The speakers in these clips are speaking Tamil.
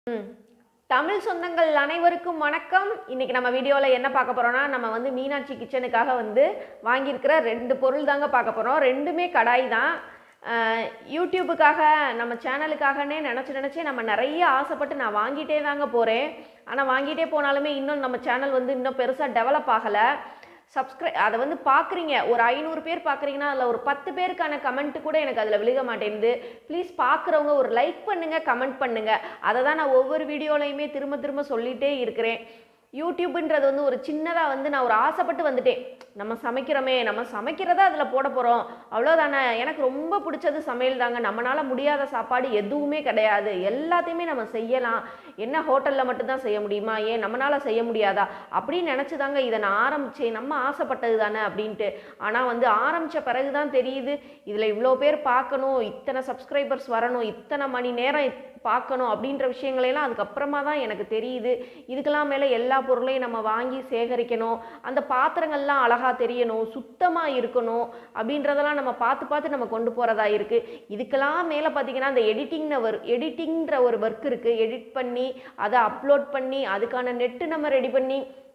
ம். தமிழ் சொந்தங்கள் அனைவருக்கும் வணக்கம் இன்னைக்கு நம்ம வீடியோவில் என்ன பார்க்க போறோம்னா நம்ம வந்து மீனாட்சி கிச்சனுக்காக வந்து வாங்கியிருக்கிற ரெண்டு பொருள் தாங்க பார்க்க போகிறோம் ரெண்டுமே கடாய் தான் அஹ், யூடியூபுக்காக நம்ம சேனலுக்காகனே நினச்சி நினச்சி நம்ம நிறைய ஆசைப்பட்டு நான் வாங்கிட்டே தாங்க போகிறேன் ஆனால் வாங்கிட்டே போனாலுமே இன்னும் நம்ம சேனல் வந்து இன்னும் பெருசாக டெவலப் ஆகலை சப்ஸ்கிரை அதை வந்து பார்க்குறீங்க ஒரு ஐநூறு பேர் பார்க்குறீங்கன்னா அதில் ஒரு பத்து பேருக்கான கமெண்ட் கூட எனக்கு அதில் விழுக மாட்டேங்குது ப்ளீஸ் பார்க்குறவங்க ஒரு லைக் பண்ணுங்கள் கமெண்ட் பண்ணுங்கள் அதை தான் நான் ஒவ்வொரு வீடியோலையுமே திரும்ப திரும்ப சொல்லிகிட்டே இருக்கிறேன் யூடியூப்ன்றது வந்து ஒரு சின்னதாக வந்து நான் ஒரு ஆசைப்பட்டு வந்துட்டேன் நம்ம சமைக்கிறோமே நம்ம சமைக்கிறத அதில் போட போகிறோம் அவ்வளோதானே எனக்கு ரொம்ப பிடிச்சது சமையல் தாங்க நம்மளால் முடியாத சாப்பாடு எதுவுமே கிடையாது எல்லாத்தையுமே நம்ம செய்யலாம் என்ன ஹோட்டலில் மட்டும்தான் செய்ய முடியுமா ஏன் நம்மளால் செய்ய முடியாதா அப்படின்னு நினச்சி தாங்க இதை நான் ஆரம்பித்தேன் நம்ம ஆசைப்பட்டது தானே அப்படின்ட்டு ஆனால் வந்து ஆரம்பித்த பிறகு தான் தெரியுது இதில் இவ்வளோ பேர் பார்க்கணும் இத்தனை சப்ஸ்கிரைபர்ஸ் வரணும் இத்தனை மணி நேரம் பார்க்கணும் அப்படின்ற விஷயங்களையெல்லாம் அதுக்கப்புறமா தான் எனக்கு தெரியுது இதுக்கெல்லாம் மேலே எல்லா பொருளையும் நம்ம வாங்கி சேகரிக்கணும் அந்த பாத்திரங்கள்லாம் அழகாக தெரியணும் சுத்தமாக இருக்கணும் அப்படின்றதெல்லாம் நம்ம பார்த்து பார்த்து நம்ம கொண்டு போகிறதா இருக்குது இதுக்கெல்லாம் மேலே பார்த்தீங்கன்னா அந்த எடிட்டிங்னு ஒரு எடிட்டிங்கிற ஒரு ஒர்க் இருக்குது எடிட் பண்ணி அதை அப்லோட் பண்ணி அதுக்கான நெட்டு நம்ம ரெடி பண்ணி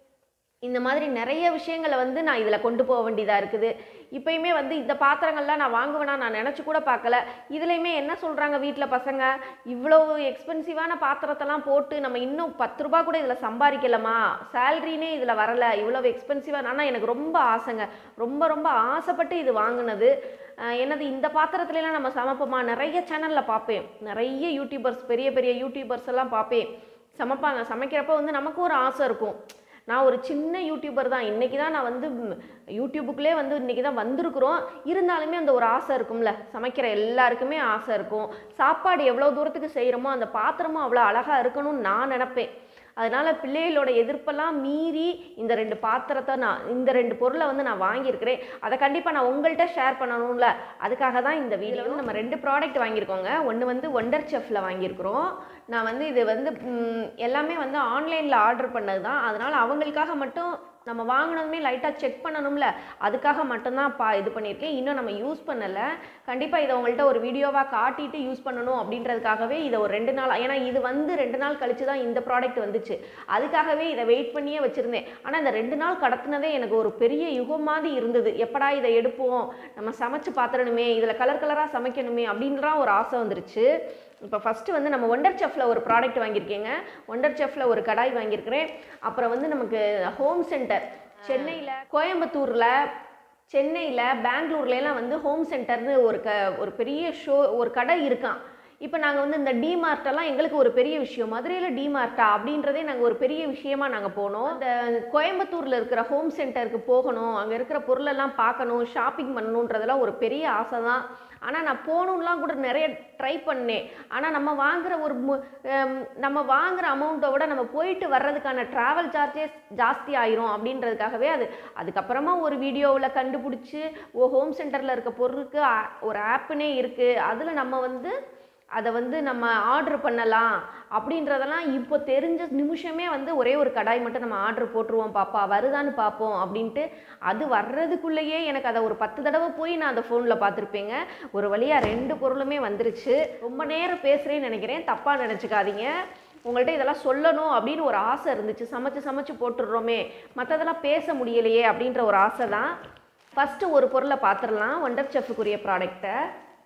இந்த மாதிரி நிறைய விஷயங்களை வந்து நான் இதில் கொண்டு போக வேண்டியதாக இருக்குது இப்பயுமே வந்து இந்த பாத்திரங்கள்லாம் நான் வாங்குவேனா நான் நினச்சி கூட பார்க்கல இதுலையுமே என்ன சொல்கிறாங்க வீட்டில் பசங்க இவ்வளோ எக்ஸ்பென்சிவான பாத்திரத்தெல்லாம் போட்டு நம்ம இன்னும் பத்து ரூபா கூட இதில் சம்பாதிக்கலாமா சேல்ரினே இதில் வரலை இவ்வளோ எக்ஸ்பென்சிவாக ஆனால் எனக்கு ரொம்ப ஆசைங்க ரொம்ப ரொம்ப ஆசைப்பட்டு இது வாங்கினது அஹ் என்னது இந்த பாத்திரத்துலலாம் நம்ம சமைப்போமா நிறைய சேனலில் பார்ப்பேன் நிறைய யூடியூபர்ஸ் பெரிய பெரிய யூடியூபர்ஸ் எல்லாம் பார்ப்பேன் சமைப்பாங்க சமைக்கிறப்ப வந்து நமக்கும் ஒரு ஆசை இருக்கும் நான் ஒரு சின்ன யூடியூபர் தான் இன்றைக்கி தான் நான் வந்து ம், யூடியூபுக்குள்ளே வந்து இன்றைக்கி தான் வந்திருக்கிறோம் இருந்தாலுமே அந்த ஒரு ஆசை இருக்கும்ல சமைக்கிற எல்லாருக்குமே ஆசை இருக்கும் சாப்பாடு எவ்வளோ தூரத்துக்கு செய்கிறோமோ அந்த பாத்திரமும் அவ்வளோ அழகாக இருக்கணும்னு நான் நினப்பேன் அதனால் பிள்ளைகளோட எதிர்ப்பெல்லாம் மீறி இந்த ரெண்டு பாத்திரத்தை நான் இந்த ரெண்டு பொருளை வந்து நான் வாங்கியிருக்கிறேன் அதை கண்டிப்பாக நான் உங்கள்கிட்ட ஷேர் பண்ணணும்ல அதுக்காக தான் இந்த வீடியோ வந்து நம்ம ரெண்டு ப்ராடக்ட் வாங்கியிருக்கோங்க ஒன்று வந்து ஒண்டர் செஃப்பில் வாங்கியிருக்கிறோம் நான் வந்து இது வந்து ம், எல்லாமே வந்து ஆன்லைனில் ஆர்டர் பண்ணது தான் அதனால் அவங்களுக்காக மட்டும் நம்ம வாங்கினதுமே லைட்டாக செக் பண்ணணும்ல அதுக்காக மட்டும்தான் பா இது பண்ணியிருக்கேன் இன்னும் நம்ம யூஸ் பண்ணலை கண்டிப்பாக இதை உங்கள்கிட்ட ஒரு வீடியோவாக காட்டிட்டு யூஸ் பண்ணணும் அப்படின்றதுக்காகவே இதை ஒரு ரெண்டு நாள் ஏன்னா இது வந்து ரெண்டு நாள் கழிச்சு தான் இந்த ப்ராடக்ட் வந்துச்சு அதுக்காகவே இதை வெயிட் பண்ணியே வச்சுருந்தேன் ஆனால் இந்த ரெண்டு நாள் கடத்தினதே எனக்கு ஒரு பெரிய யுகம் மாதிரி இருந்தது எப்படா இதை எடுப்போம் நம்ம சமைச்சு பார்த்துடணுமே இதில் கலர் கலராக சமைக்கணுமே அப்படின்ற ஒரு ஆசை வந்துருச்சு இப்போ ஃபஸ்ட்டு வந்து நம்ம ஒண்டர் செஃப்பில் ஒரு ப்ராடக்ட் வாங்கியிருக்கேங்க ஒண்டர் செஃப்பில் ஒரு கடாய் வாங்கியிருக்கிறேன் அப்புறம் வந்து நமக்கு ஹோம் சென்டர் சென்னையில் கோயம்புத்தூரில் சென்னையில் பெங்களூர்லலாம் வந்து ஹோம் சென்டர்னு ஒரு க ஒரு பெரிய ஷோ ஒரு கடை இருக்கான் இப்போ நாங்கள் வந்து இந்த டிமார்ட்டெல்லாம் எங்களுக்கு ஒரு பெரிய விஷயம் மதுரையில் டிமார்ட்டா அப்படின்றதே நாங்கள் ஒரு பெரிய விஷயமா நாங்கள் போனோம் இந்த கோயம்புத்தூரில் இருக்கிற ஹோம் சென்டருக்கு போகணும் அங்கே இருக்கிற பொருளெல்லாம் பார்க்கணும் ஷாப்பிங் பண்ணணுன்றதெல்லாம் ஒரு பெரிய ஆசை தான் ஆனால் நான் போகணுன்லாம் கூட நிறைய ட்ரை பண்ணேன் ஆனால் நம்ம வாங்குற ஒரு மு- ஹம், நம்ம வாங்குற அமௌண்ட்டை விட நம்ம போயிட்டு வர்றதுக்கான ட்ராவல் சார்ஜஸ் ஜாஸ்தி ஆயிரும் அப்படின்றதுக்காகவே அது அதுக்கப்புறமா ஒரு வீடியோவில் கண்டுபிடிச்சி ஓ ஹோம் சென்டரில் இருக்க பொருளுக்கு ஆ- ஒரு ஆப்புனே இருக்குது அதில் நம்ம வந்து அதை வந்து நம்ம ஆர்டர் பண்ணலாம் அப்படின்றதெல்லாம் இப்போ தெரிஞ்ச நிமிஷமே வந்து ஒரே ஒரு கடாய் மட்டும் நம்ம ஆர்டர் போட்டுருவோம் பாப்பா வருதான்னு பார்ப்போம் அப்படின்ட்டு அது வர்றதுக்குள்ளேயே எனக்கு அதை ஒரு பத்து தடவை போய் நான் அந்த ஃபோனில் பார்த்துருப்பேங்க ஒரு வழியாக ரெண்டு பொருளுமே வந்துருச்சு ரொம்ப நேரம் பேசுகிறேன்னு நினைக்கிறேன் தப்பாக நினச்சிக்காதீங்க உங்கள்கிட்ட இதெல்லாம் சொல்லணும் அப்படின்னு ஒரு ஆசை இருந்துச்சு சமைச்சு சமைச்சு போட்டுடுறோமே மற்றதெல்லாம் பேச முடியலையே அப்படின்ற ஒரு ஆசை தான் ஃபஸ்ட்டு ஒரு பொருளை பார்த்துடலாம் ஒண்டர் செஃப்புக்குரிய ப்ராடக்ட்டை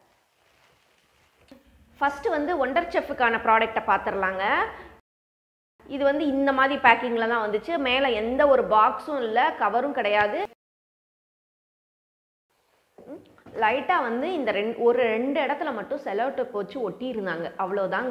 ஃபஸ்ட்டு வந்து ஒண்டர் செஃப்புக்கான ப்ராடக்டை பார்த்துடலாங்க இது வந்து இந்த மாதிரி பேக்கிங்கில் தான் வந்துச்சு மேலே எந்த ஒரு பாக்ஸும் இல்லை கவரும் கிடையாது லைட்டாக வந்து இந்த ரெண்டு ஒரு ரெண்டு இடத்துல மட்டும் செலோட்டை வச்சு ஒட்டி இருந்தாங்க அவ்வளோதாங்க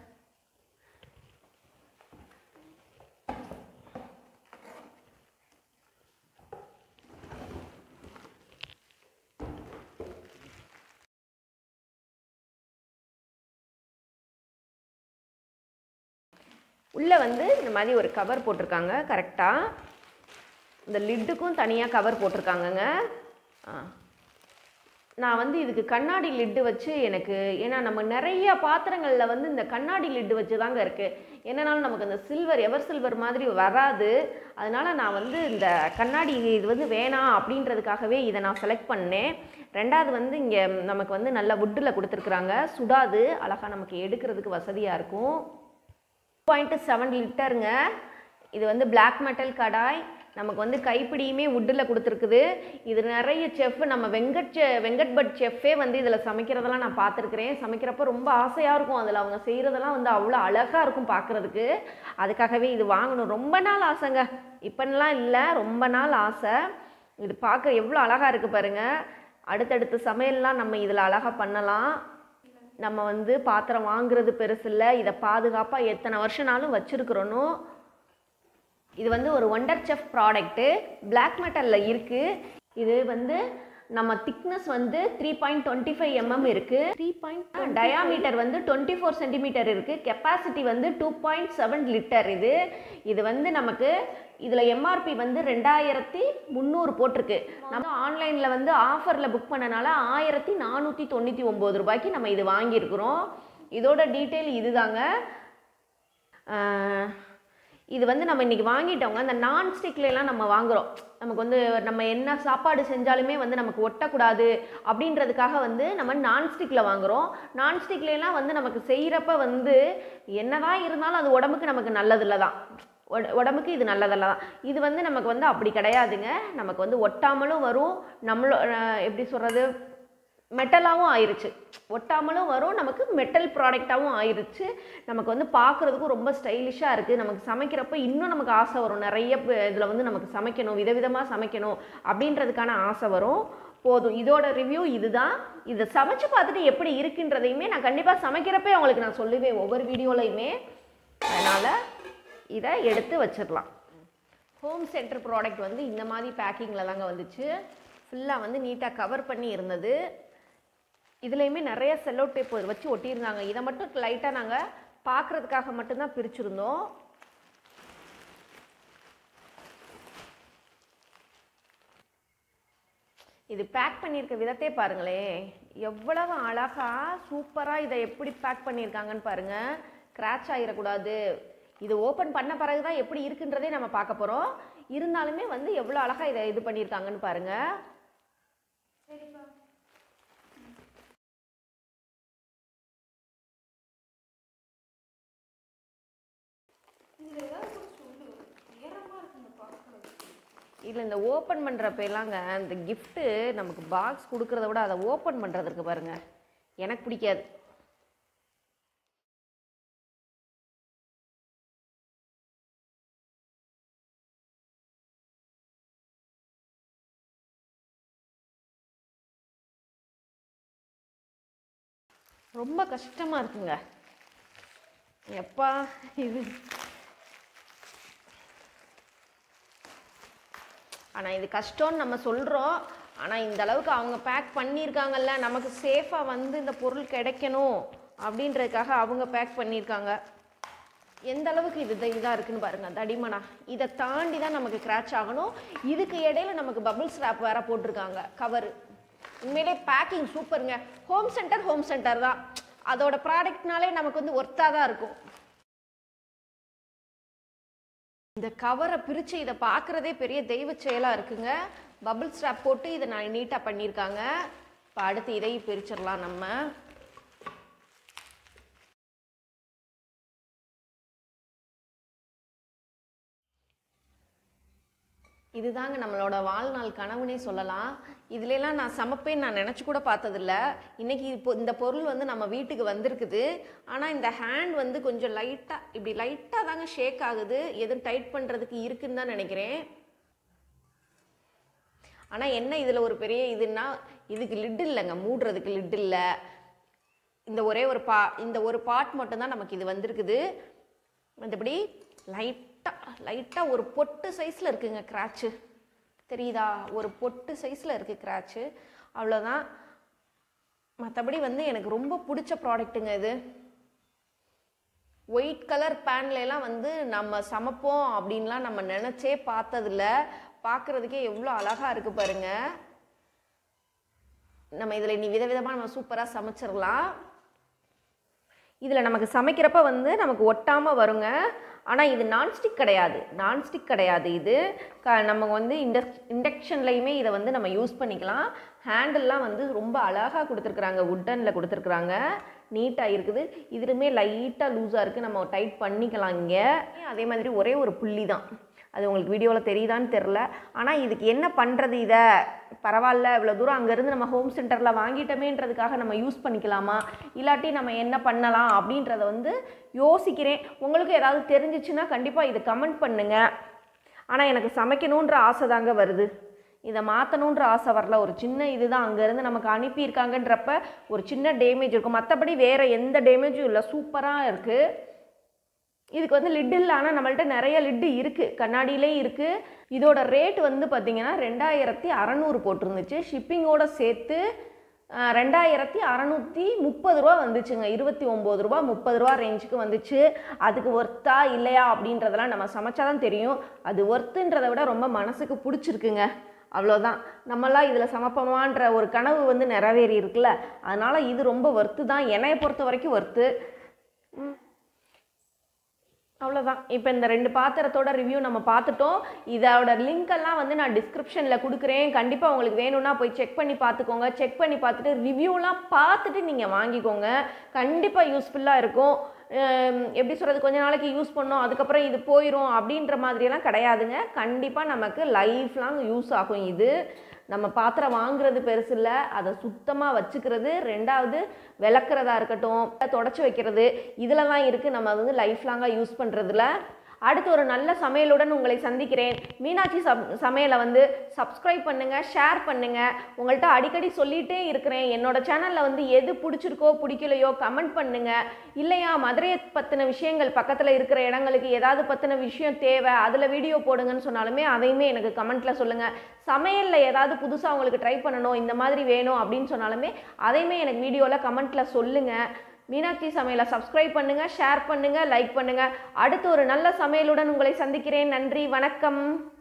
உள்ளே வந்து இந்த மாதிரி ஒரு கவர் போட்டிருக்காங்க கரெக்டாக இந்த லிட்டுக்கும் தனியாக கவர் போட்டிருக்காங்கங்க ஆ நான் வந்து இதுக்கு கண்ணாடி லிட்டு வச்சு எனக்கு ஏன்னா நம்ம நிறைய பாத்திரங்களில் வந்து இந்த கண்ணாடி லிட்டு வச்சு தாங்க இருக்குது என்னனாலும் நமக்கு அந்த சில்வர் எவர் சில்வர் மாதிரி வராது அதனால நான் வந்து இந்த கண்ணாடி இது வந்து வேணாம் அப்படின்றதுக்காகவே இதை நான் செலக்ட் பண்ணேன் ரெண்டாவது வந்து இங்கே நமக்கு வந்து நல்ல வுட்டில் கொடுத்துருக்குறாங்க சுடாது அழகாக நமக்கு எடுக்கிறதுக்கு வசதியாக இருக்கும் பாயிண்ட் செவன் லிட்டருங்க இது வந்து Black மெட்டல் கடாய் நமக்கு வந்து கைப்பிடியுமே வுட்டில் கொடுத்துருக்குது இது நிறைய செஃப் நம்ம வெங்கட் செ- வெங்கட் பட் செஃப்பே வந்து இதில் சமைக்கிறதெல்லாம் நான் பார்த்துருக்குறேன் சமைக்கிறப்ப ரொம்ப ஆசையாக இருக்கும் அதில் அவங்க செய்கிறதெல்லாம் வந்து அவ்வளோ அழகாக இருக்கும் பார்க்குறதுக்கு அதுக்காகவே இது வாங்கணும் ரொம்ப நாள் ஆசைங்க இப்போலாம் இல்லை ரொம்ப நாள் ஆசை இது பார்க்க எவ்வளோ அழகாக இருக்குது பாருங்கள் அடுத்தடுத்த சமையல்லாம் நம்ம இதில் அழகாக பண்ணலாம் நம்ம வந்து பாத்திரம் வாங்குறது பெருசு இல்லை இதை பாதுகாப்பாக எத்தனை வருஷனாலும் வச்சுருக்குறோனோ இது வந்து ஒரு ஒண்டர் செஃப் ப்ராடக்ட்டு பிளாக் மெட்டலில் இருக்குது இது வந்து நம்ம திக்னஸ் வந்து three point twenty five MM இருக்குது த்ரீ பாயிண்ட் டயாமீட்டர் வந்து டுவெண்ட்டி ஃபோர் சென்டிமீட்டர் இருக்குது கெப்பாசிட்டி வந்து டூ பாயிண்ட் செவன் லிட்டர் இது இது வந்து நமக்கு இதில் எம்ஆர்பி வந்து ரெண்டாயிரத்தி முந்நூறு போட்டிருக்கு நம்ம ஆன்லைனில் வந்து ஆஃபரில் புக் பண்ணனால ஆயிரத்தி நானூற்றி தொண்ணூற்றி ஒம்பது ரூபாய்க்கு நம்ம இது வாங்கியிருக்கிறோம் இதோட டீட்டெயில் இதுதாங்க ஆஹ், இது வந்து நம்ம இன்றைக்கி வாங்கிட்டோங்க அந்த நான்ஸ்டிக்லாம் நம்ம வாங்குகிறோம் நமக்கு வந்து நம்ம என்ன சாப்பாடு செஞ்சாலுமே வந்து நமக்கு ஒட்டக்கூடாது அப்படின்றதுக்காக வந்து நம்ம நான்ஸ்டிக்கில் வாங்குகிறோம் நான்ஸ்டிக்லாம் வந்து நமக்கு செய்கிறப்ப வந்து என்னதான் இருந்தாலும் அது உடம்புக்கு நமக்கு நல்லதில்ல தான் உட- உடம்புக்கு இது நல்லதல்ல தான் இது வந்து நமக்கு வந்து அப்படி கிடையாதுங்க நமக்கு வந்து ஒட்டாமலும் வரும் நம்மளோ அஹ் எப்படி சொல்கிறது மெட்டலாகவும் ஆயிருச்சு ஒட்டாமலும் வரும் நமக்கு மெட்டல் ப்ராடக்டாகவும் ஆயிருச்சு நமக்கு வந்து பார்க்குறதுக்கும் ரொம்ப ஸ்டைலிஷாக இருக்குது நமக்கு சமைக்கிறப்ப இன்னும் நமக்கு ஆசை வரும் நிறைய இதில் வந்து நமக்கு சமைக்கணும் விதவிதமாக சமைக்கணும் அப்படின்றதுக்கான ஆசை வரும் போதும் இதோட ரிவ்யூ இதுதான் இதை சமைச்சு பார்த்துட்டு எப்படி இருக்குன்றதையுமே நான் கண்டிப்பாக சமைக்கிறப்பே உங்களுக்கு நான் சொல்லுவேன் ஒவ்வொரு வீடியோலையுமே அதனால் இதை எடுத்து வச்சிடலாம் ஹோம் சென்டர் ப்ராடக்ட் வந்து இந்த மாதிரி பேக்கிங்கில் தாங்க வந்துச்சு ஃபுல்லாக வந்து நீட்டாக கவர் பண்ணி இருந்தது இதுலேயுமே நிறைய செல்லோ டேப் வச்சு ஒட்டியிருந்தாங்க இதை மட்டும் லைட்டாக நாங்கள் பார்க்குறதுக்காக மட்டும்தான் பிரிச்சிருந்தோம் இது பேக் பண்ணியிருக்க விதத்தை பாருங்களேன் எவ்வளவு அழகாக சூப்பராக இதை எப்படி பேக் பண்ணியிருக்காங்கன்னு பாருங்கள் கிராச் ஆகிடக்கூடாது இது ஓப்பன் பண்ண பிறகு தான் எப்படி இருக்குன்றதே நம்ம பார்க்க போகிறோம் இருந்தாலுமே வந்து எவ்வளோ அழகாக இதை இது பண்ணியிருக்காங்கன்னு பாருங்கள் இதில் இந்த ஓப்பன் பண்ணுறப்பெல்லாங்க இந்த கிஃப்ட்டு நமக்கு பாக்ஸ் கொடுக்கறத விட அதை ஓப்பன் பண்ணுறதுக்கு பாருங்க எனக்கு பிடிக்காது ரொம்ப கஷ்டமாக இருக்குங்க எப்பா இது ஆனால் இது கஷ்டம்னு நம்ம சொல்கிறோம் ஆனால் இந்த அளவுக்கு அவங்க பேக் பண்ணியிருக்காங்கல்ல நமக்கு சேஃபாக வந்து இந்த பொருள் கிடைக்கணும் அப்படின்றதுக்காக அவங்க பேக் பண்ணியிருக்காங்க எந்த அளவுக்கு இது இதாக இருக்குன்னு பாருங்க தடிமனா இதை தாண்டி தான் நமக்கு கிராச் ஆகணும் இதுக்கு இடையில நமக்கு பபிள் ஸ்ட்ராப் வேற போட்டிருக்காங்க கவர் உண்மையிலே பேக்கிங் சூப்பருங்க ஹோம் சென்டர் ஹோம் சென்டர் தான் அதோட ப்ராடக்ட்னாலே நமக்கு வந்து ஒர்த்தாக தான் இருக்கும் இந்த கவரை பிரித்து இதை பார்க்குறதே பெரிய தெய்வ செயலாக இருக்குங்க பபிள் ஸ்ட்ராப் போட்டு இதை நான் நீட்டாக பண்ணியிருக்காங்க இப்போ அடுத்து இதையும் பிரிச்சிடலாம் நம்ம இதுதாங்க நம்மளோட வாழ்நாள் கனவுனே சொல்லலாம் இதுலலாம் நான் சமைப்பேன்னு நான் நினச்சி கூட பார்த்ததில்ல இன்னைக்கு இப்போ இந்த பொருள் வந்து நம்ம வீட்டுக்கு வந்திருக்குது ஆனால் இந்த ஹேண்ட் வந்து கொஞ்சம் லைட்டாக இப்படி லைட்டாக தாங்க ஷேக் ஆகுது எதுவும் டைட் பண்ணுறதுக்கு இருக்குன்னு தான் நினைக்கிறேன் ஆனால் என்ன இதில் ஒரு பெரிய இதுன்னா இதுக்கு லிட் இல்லைங்க மூடுறதுக்கு லிட் இல்லை இந்த ஒரே ஒரு பா இந்த ஒரு பார்ட் மட்டும்தான் நமக்கு இது வந்திருக்குது மற்றபடி லைட்டாக லைட்டாக ஒரு பொட்டு சைஸில் இருக்குங்க கிராச்சு தெரியுதா ஒரு பொட்டு சைஸில் இருக்குது கிராச்சு அவ்வளோதான் மற்றபடி வந்து எனக்கு ரொம்ப பிடிச்ச ப்ராடக்ட்டுங்க இது ஒயிட் கலர் பேன்லலாம் வந்து நம்ம சமைப்போம் அப்படின்லாம் நம்ம நினச்சே பார்த்ததில்ல பார்க்குறதுக்கே எவ்வளோ அழகாக இருக்குது பாருங்க நம்ம இதில் இனி விதவிதமாக நம்ம சூப்பராக சமைச்சிடலாம் இதில் நமக்கு சமைக்கிறப்ப வந்து நமக்கு ஒட்டாமல் வருங்க ஆனால் இது நான்ஸ்டிக் கிடையாது நான்ஸ்டிக் கிடையாது இது க நம்ம வந்து இண்டக் இண்டக்ஷன்லையுமே இதை வந்து நம்ம யூஸ் பண்ணிக்கலாம் ஹேண்டில்லாம் வந்து ரொம்ப அழகாக கொடுத்துருக்குறாங்க உட்டனில் கொடுத்துருக்குறாங்க நீட்டாக இருக்குது இதுலுமே லைட்டாக லூஸாக இருக்குது நம்ம டைட் பண்ணிக்கலாம் இங்கே அதே மாதிரி ஒரே ஒரு புள்ளி தான் அது உங்களுக்கு வீடியோவில் தெரியுதான்னு தெரில ஆனால் இதுக்கு என்ன பண்ணுறது இதை பரவாயில்ல இவ்வளோ தூரம் அங்கேருந்து நம்ம ஹோம் சென்டரில் வாங்கிட்டோமேன்றதுக்காக நம்ம யூஸ் பண்ணிக்கலாமா இல்லாட்டி நம்ம என்ன பண்ணலாம் அப்படின்றத வந்து யோசிக்கிறேன் உங்களுக்கு ஏதாவது தெரிஞ்சிச்சுன்னா கண்டிப்பாக இது கமெண்ட் பண்ணுங்கள் ஆனால் எனக்கு சமைக்கணுன்ற ஆசை தாங்க வருது இதை மாற்றணுன்ற ஆசை வரல ஒரு சின்ன இதுதான் அங்கேருந்து நமக்கு அனுப்பியிருக்காங்கன்றப்ப ஒரு சின்ன டேமேஜ் இருக்கும் மற்றபடி வேறு எந்த டேமேஜும் இல்லை சூப்பராக இருக்குது இதுக்கு வந்து லிட் இல்லை ஆனால் நம்மள்ட்ட நிறைய லிட்டு இருக்குது கண்ணாடியிலே இருக்குது இதோட ரேட் வந்து பார்த்திங்கன்னா ரெண்டாயிரத்தி அறநூறு போட்டிருந்துச்சு ஷிப்பிங்கோட சேர்த்து அஹ், ரெண்டாயிரத்தி அறநூற்றி முப்பது ரூபா வந்துச்சுங்க இருபத்தி ஒம்பது ரூபா முப்பது ரூபா ரேஞ்சுக்கு வந்துச்சு அதுக்கு ஒர்த்தா இல்லையா அப்படின்றதெல்லாம் நம்ம சமைச்சாதான் தெரியும் அது ஒர்த்துன்றதை விட ரொம்ப மனசுக்கு பிடிச்சிருக்குங்க அவ்வளோதான் நம்மளாம் இதில் சமைப்போமான்ற ஒரு கனவு வந்து நிறைவேறி இருக்குல்ல அதனால் இது ரொம்ப ஒர்த்து தான் என்னைய பொறுத்த வரைக்கும் ஒர்த்து அவ்வளோதான் இப்போ இந்த ரெண்டு பாத்திரத்தோட ரிவ்யூ நம்ம பார்த்துட்டோம் இதோட லிங்க் எல்லாம் வந்து நான் டிஸ்கிரிப்ஷனில் கொடுக்குறேன் கண்டிப்பாக உங்களுக்கு வேணும்னா போய் செக் பண்ணி பார்த்துக்கோங்க செக் பண்ணி பார்த்துட்டு ரிவ்யூலாம் பார்த்துட்டு நீங்கள் வாங்கிக்கோங்க கண்டிப்பாக யூஸ்ஃபுல்லாக இருக்கும் ஹம், எப்படி சொல்கிறது கொஞ்ச நாளைக்கு யூஸ் பண்ணோம் அதுக்கப்புறம் இது போயிடும் அப்படின்ற மாதிரியெல்லாம் கிடையாதுங்க கண்டிப்பாக நமக்கு லைஃப் லாங் யூஸ் ஆகும் இது நம்ம பாத்திரம் வாங்குறது பெருசு இல்லை அதை சுத்தமாக வச்சுக்கிறது ரெண்டாவது விளக்குறதா இருக்கட்டும் தொடச்சி வைக்கிறது இதில் தான் இருக்குது நம்ம வந்து லைஃப் லாங்காக யூஸ் பண்ணுறதுல அடுத்து ஒரு நல்ல சமையலுடன் உங்களை சந்திக்கிறேன் மீனாட்சி சப் சமையலை வந்து சப்ஸ்கிரைப் பண்ணுங்கள் ஷேர் பண்ணுங்கள் உங்கள்கிட்ட அடிக்கடி சொல்லிகிட்டே இருக்கிறேன் என்னோட சேனலில் வந்து எது பிடிச்சிருக்கோ பிடிக்கலையோ கமெண்ட் பண்ணுங்கள் இல்லையா மதுரையை பற்றின விஷயங்கள் பக்கத்தில் இருக்கிற இடங்களுக்கு ஏதாவது பற்றின விஷயம் தேவை அதில் வீடியோ போடுங்கன்னு சொன்னாலுமே அதையுமே எனக்கு கமெண்ட்டில் சொல்லுங்கள் சமையலில் ஏதாவது புதுசாக உங்களுக்கு ட்ரை பண்ணணும் இந்த மாதிரி வேணும் அப்படின்னு சொன்னாலுமே அதையுமே எனக்கு வீடியோவில் கமெண்ட்டில் சொல்லுங்கள் மீனாட்சி சமையலை சப்ஸ்கிரைப் பண்ணுங்கள் ஷேர் பண்ணுங்கள் லைக் பண்ணுங்கள் அடுத்து ஒரு நல்ல சமையலுடன் உங்களை சந்திக்கிறேன் நன்றி வணக்கம்